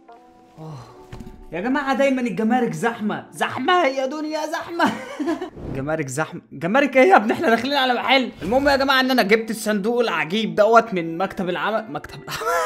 يا جماعة دايما الجمارك زحمة زحمة يا دنيا زحمة جمارك زحمة جمارك ايه يا ابني احنا داخلين على محل المهم يا جماعة ان انا جبت الصندوق العجيب دوت من مكتب العمل مكتب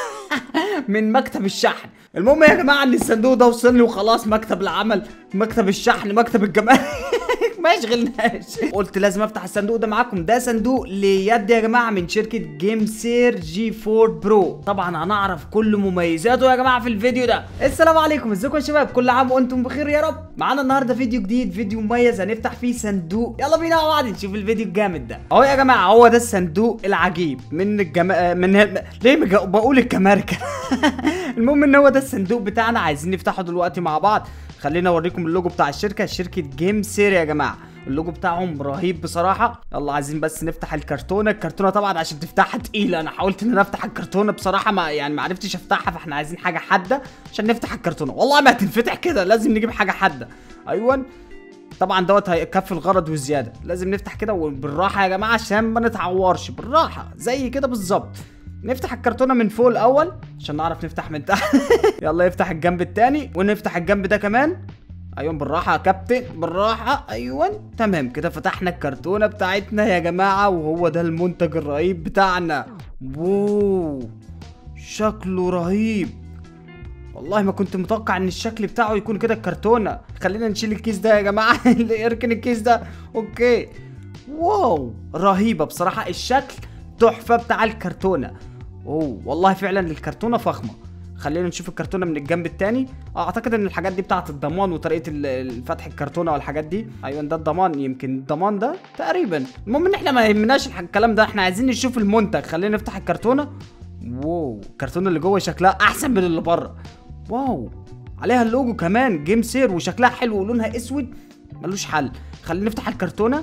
من مكتب الشحن المهم يا جماعة ان الصندوق ده وصل لي وخلاص مكتب العمل مكتب الشحن مكتب الجمارك ما يشغلناش قلت لازم افتح الصندوق ده معاكم ده صندوق ليد يا جماعه من شركه جيم سير جي 4 برو طبعا هنعرف كل مميزاته يا جماعه في الفيديو ده السلام عليكم ازيكم يا شباب كل عام وانتم بخير يا رب معانا النهارده فيديو جديد فيديو مميز هنفتح فيه صندوق يلا بينا مع بعض نشوف الفيديو الجامد ده اهو يا جماعه هو ده الصندوق العجيب من الجما من ليه مج... بقول الجمارك المهم ان هو ده الصندوق بتاعنا عايزين نفتحه دلوقتي مع بعض خلينا اوريكم اللوجو بتاع الشركه شركه جيم سير يا جماعه اللوجو بتاعهم رهيب بصراحه يلا عايزين بس نفتح الكرتونه الكرتونه طبعا عشان تفتحها تقيله انا حاولت ان انا افتح الكرتونه بصراحه ما يعني ما عرفتش افتحها فاحنا عايزين حاجه حاده عشان نفتح الكرتونه والله ما هتنفتح كده لازم نجيب حاجه حاده ايوه طبعا دوت هيكفي الغرض والزياده لازم نفتح كده وبالراحه يا جماعه عشان ما نتعورش بالراحه زي كده بالظبط نفتح الكرتونه من فوق الاول عشان نعرف نفتح من تحت يلا يفتح الجنب التاني ونفتح الجنب ده كمان ايوه بالراحه يا كابتن بالراحه ايوه تمام كده فتحنا الكرتونه بتاعتنا يا جماعه وهو ده المنتج الرهيب بتاعنا واو شكله رهيب والله ما كنت متوقع ان الشكل بتاعه يكون كده الكرتونه خلينا نشيل الكيس ده يا جماعه اللي اركن الكيس ده اوكي واو رهيبه بصراحه الشكل تحفه بتاع الكرتونه اوه والله فعلا الكرتونه فخمه خلينا نشوف الكرتونه من الجنب التاني اعتقد ان الحاجات دي بتاعه الضمان وطريقه فتح الكرتونه والحاجات دي ايوه ده الضمان يمكن الضمان ده تقريبا المهم ان احنا ما يهمناش الكلام ده احنا عايزين نشوف المنتج خلينا نفتح الكرتونه واو الكرتونه اللي جوه شكلها احسن من اللي بره واو عليها اللوجو كمان جيم سير وشكلها حلو ولونها اسود ملوش حل خلينا نفتح الكرتونه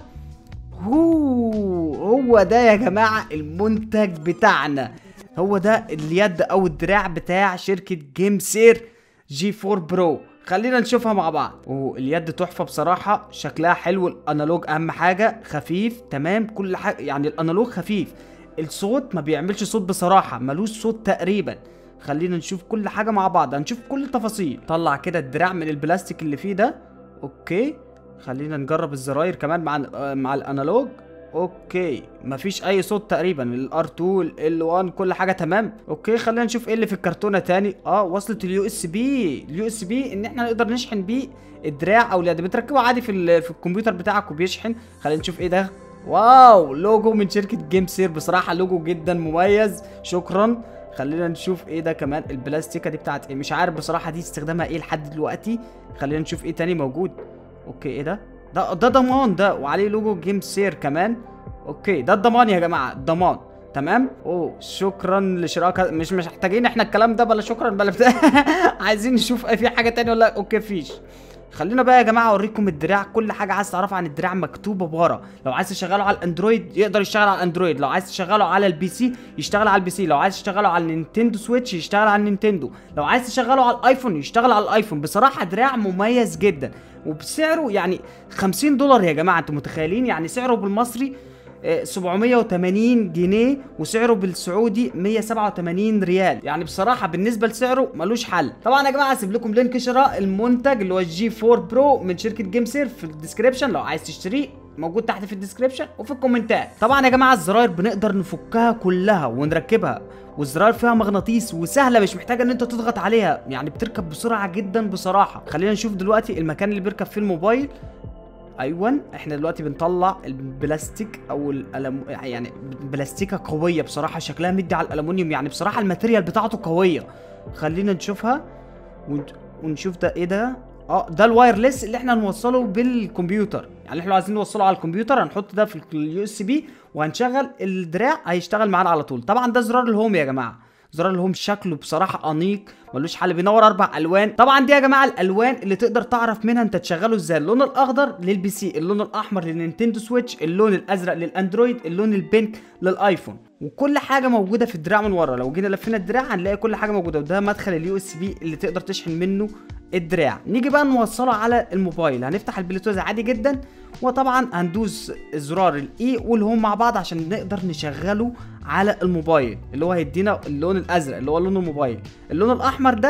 هو هو ده يا جماعه المنتج بتاعنا هو ده اليد او الدراع بتاع شركه جيم سير جي 4 برو خلينا نشوفها مع بعض واليد تحفه بصراحه شكلها حلو الانالوج اهم حاجه خفيف تمام كل حاجه يعني الانالوج خفيف الصوت ما بيعملش صوت بصراحه ملوش صوت تقريبا خلينا نشوف كل حاجه مع بعض هنشوف كل التفاصيل طلع كده الدراع من البلاستيك اللي فيه ده اوكي خلينا نجرب الزراير كمان مع مع الانالوج اوكي مفيش اي صوت تقريبا الار 2 ال 1 كل حاجه تمام اوكي خلينا نشوف ايه اللي في الكرتونه تاني اه وصلت اليو اس بي اليو اس بي ان احنا نقدر نشحن بيه الدراع او اليد بتركبه عادي في في الكمبيوتر بتاعك وبيشحن خلينا نشوف ايه ده واو لوجو من شركه جيم سير بصراحه لوجو جدا مميز شكرا خلينا نشوف ايه ده كمان البلاستيكه دي بتاعت ايه مش عارف بصراحه دي استخدامها ايه لحد دلوقتي خلينا نشوف ايه تاني موجود اوكي ايه ده ده ده ضمان ده وعليه لوجو جيم سير كمان اوكي ده الضمان يا جماعه الضمان تمام اوه شكرا لشراكه مش مش محتاجين احنا الكلام ده بلا شكرا بلا بتاع عايزين نشوف في حاجه تانية ولا اوكي فيش خلينا بقى يا جماعه اوريكم الدراع كل حاجه عايز تعرفها عن الدراع مكتوبه ورا لو عايز تشغله على الاندرويد يقدر يشتغل على الاندرويد لو عايز تشغله على البي سي يشتغل على البي سي لو عايز تشغله على النينتندو سويتش يشتغل على النينتندو لو عايز تشغله على الايفون يشتغل على الايفون بصراحه دراع مميز جدا وبسعره يعني 50 دولار يا جماعه انتوا متخيلين يعني سعره بالمصري 780 جنيه وسعره بالسعودي 187 ريال يعني بصراحه بالنسبه لسعره ملوش حل طبعا يا جماعه هسيب لكم لينك شراء المنتج اللي هو الجي 4 برو من شركه جيم سير في الديسكربشن لو عايز تشتريه موجود تحت في الديسكربشن وفي الكومنتات طبعا يا جماعه الزراير بنقدر نفكها كلها ونركبها والزراير فيها مغناطيس وسهله مش محتاجه ان انت تضغط عليها يعني بتركب بسرعه جدا بصراحه خلينا نشوف دلوقتي المكان اللي بيركب فيه الموبايل ايوه احنا دلوقتي بنطلع البلاستيك او الألم... يعني بلاستيكه قويه بصراحه شكلها مدي على الالومنيوم يعني بصراحه الماتيريال بتاعته قويه خلينا نشوفها ون... ونشوف ده ايه ده اه ده الوايرلس اللي احنا هنوصله بالكمبيوتر يعني احنا عايزين نوصله على الكمبيوتر هنحط ده في اليو اس بي وهنشغل الدراع هيشتغل معانا على طول طبعا ده زرار الهوم يا جماعه زرار الهوم شكله بصراحه انيق ملوش حل بينور اربع الوان طبعا دي يا جماعه الالوان اللي تقدر تعرف منها انت تشغله ازاي اللون الاخضر للبي سي اللون الاحمر للنينتندو سويتش اللون الازرق للاندرويد اللون البينك للايفون وكل حاجه موجوده في الدراع من ورا لو جينا لفينا الدراع هنلاقي كل حاجه موجوده وده مدخل اليو اس بي اللي تقدر تشحن منه الدراع نيجي بقى نوصله على الموبايل هنفتح البلوتوث عادي جدا وطبعا هندوس زرار الاي والهوم مع بعض عشان نقدر نشغله على الموبايل اللي هو هيدينا اللون الازرق اللي هو لون الموبايل اللون الاحمر ده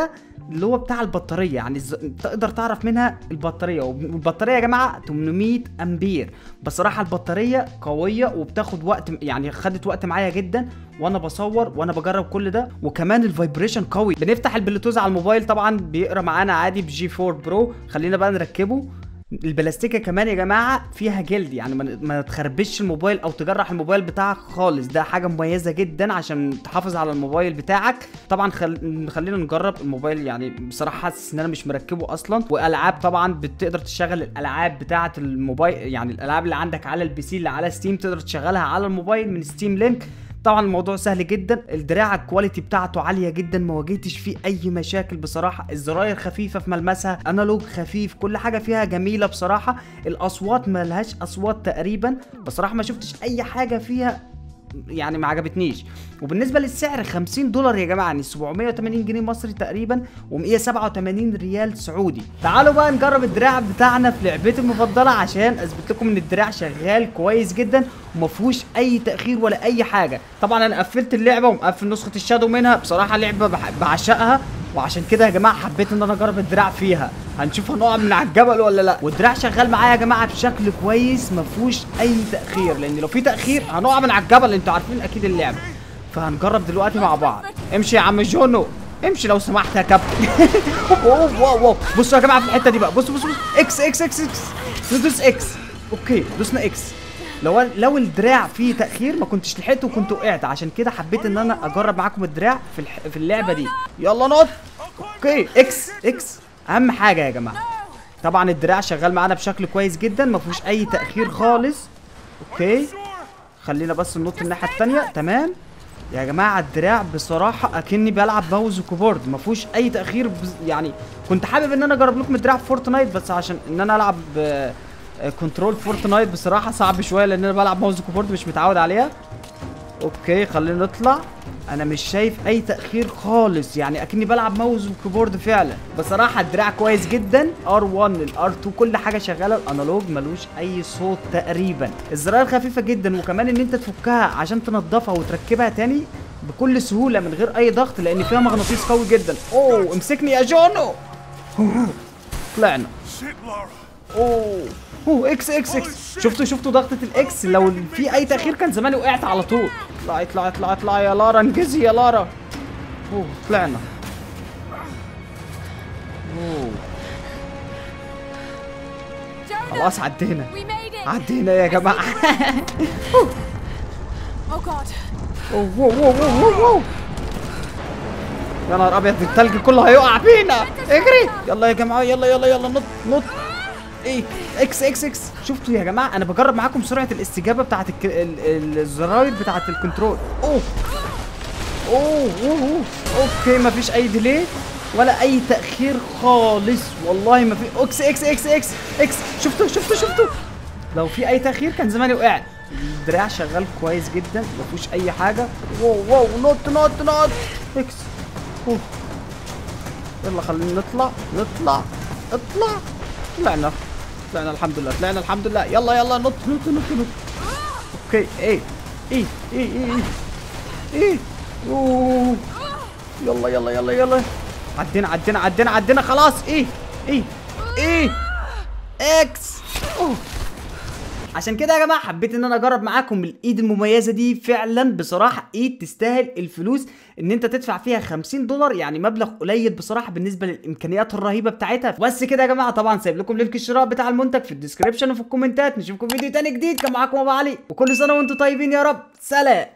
اللي هو بتاع البطاريه يعني الز- تقدر تعرف منها البطاريه والبطاريه يا جماعه 800 امبير بصراحه البطاريه قويه وبتاخد وقت يعني خدت وقت معايا جدا وانا بصور وانا بجرب كل ده وكمان الفايبريشن قوي بنفتح البلوتوز على الموبايل طبعا بيقرا معانا عادي بجي 4 برو خلينا بقى نركبه البلاستيكه كمان يا جماعه فيها جلد يعني ما- ما تخربش الموبايل او تجرح الموبايل بتاعك خالص ده حاجه مميزه جدا عشان تحافظ على الموبايل بتاعك طبعا خل... خلينا نجرب الموبايل يعني بصراحه حاسس ان انا مش مركبه اصلا والعاب طبعا بتقدر تشغل الالعاب بتاعه الموبايل يعني الالعاب اللي عندك على البي سي اللي على ستيم تقدر تشغلها على الموبايل من ستيم لينك طبعا الموضوع سهل جدا الدراع الكواليتي بتاعته عاليه جدا ما واجهتش فيه اي مشاكل بصراحه الزراير خفيفه في ملمسها انالوج خفيف كل حاجه فيها جميله بصراحه الاصوات ما لهاش اصوات تقريبا بصراحه ما شفتش اي حاجه فيها يعني ما عجبتنيش وبالنسبه للسعر 50 دولار يا جماعه يعني 780 جنيه مصري تقريبا و187 ريال سعودي تعالوا بقى نجرب الدراع بتاعنا في لعبتي المفضله عشان اثبت لكم ان الدراع شغال كويس جدا وما فيهوش اي تاخير ولا اي حاجه طبعا انا قفلت اللعبه ومقفل نسخه الشادو منها بصراحه لعبه بح- بعشقها وعشان كده يا جماعه حبيت ان انا اجرب الدراع فيها هنشوف هنقع من على الجبل ولا لا والدراع شغال معايا يا جماعه بشكل كويس ما فيهوش اي تاخير لان لو في تاخير هنقع من على الجبل انتوا عارفين اكيد اللعبه فهنجرب دلوقتي مع بعض امشي يا عم جونو امشي لو سمحت يا كابتن واو واو واو بصوا يا جماعه في الحته دي بقى بصوا بصوا بصوا. اكس اكس اكس اكس ندوس اكس اوكي دوسنا اكس لو لو الدراع فيه تاخير ما كنتش لحقت وكنت وقعت عشان كده حبيت ان انا اجرب معاكم الدراع في الح... في اللعبه دي يلا نط اوكي اكس اكس اهم حاجه يا جماعه طبعا الدراع شغال معانا بشكل كويس جدا ما فيهوش اي تاخير خالص اوكي خلينا بس ننط الناحيه الثانيه تمام يا جماعه الدراع بصراحه اكني بلعب ماوس وكيبورد ما فيهوش اي تاخير بز... يعني كنت حابب ان انا اجرب لكم الدراع في فورتنايت بس عشان ان انا العب آه، آه، كنترول فورتنايت بصراحه صعب شويه لان انا بلعب ماوس وكيبورد مش متعود عليها اوكي خلينا نطلع انا مش شايف اي تاخير خالص يعني اكني بلعب ماوس وكيبورد فعلا بصراحه الدراع كويس جدا ار1 الار2 كل حاجه شغاله الانالوج ملوش اي صوت تقريبا الزراير خفيفه جدا وكمان ان انت تفكها عشان تنضفها وتركبها تاني بكل سهوله من غير اي ضغط لان فيها مغناطيس قوي جدا اوه امسكني يا جونو طلعنا Shit, Lara. اوه اوه اكس اكس اكس شفتوا شفتوا ضغطة الاكس لو في اي تأخير كان زماني وقعت على طول اطلعي اطلعي اطلعي اطلعي يا لارا انجزي يا لارا اوه طلعنا اوه Jonah, خلاص عدينا we made it. عدينا يا جماعة Oh God. اوه اوه اوه اوه اوه اوه يا نهار ابيض التلج كله هيقع فينا اجري يلا يا جماعه يلا يلا يلا نط نط ايه اكس اكس اكس شفتوا يا جماعه انا بجرب معاكم سرعه الاستجابه بتاعت الك... ال... ال... الزراير بتاعت الكنترول اوه اوه اوه اوه اوكي مفيش اي ديلي ولا اي تاخير خالص والله ما في اكس اكس اكس اكس اكس شفتوا شفتوا شفتوا لو في اي تاخير كان زماني وقعت الدراع شغال كويس جدا ما فيهوش اي حاجه واو واو نط نط نط اكس أوه. يلا خلينا نطلع نطلع اطلع طلعنا طلعنا الحمد لله طلعنا الحمد لله يلا يلا نط نط نط نط اوكي ايه ايه ايه ايه ايه ايه اوه يلا يلا يلا يلا عدينا عدينا عدينا عدينا خلاص ايه ايه ايه اكس اوه عشان كده يا جماعه حبيت ان انا اجرب معاكم الايد المميزه دي فعلا بصراحه ايد تستاهل الفلوس ان انت تدفع فيها 50 دولار يعني مبلغ قليل بصراحه بالنسبه للامكانيات الرهيبه بتاعتها بس كده يا جماعه طبعا سايب لكم لينك الشراء بتاع المنتج في الديسكربشن وفي الكومنتات نشوفكم فيديو تاني جديد كان معاكم ابو علي وكل سنه وانتم طيبين يا رب سلام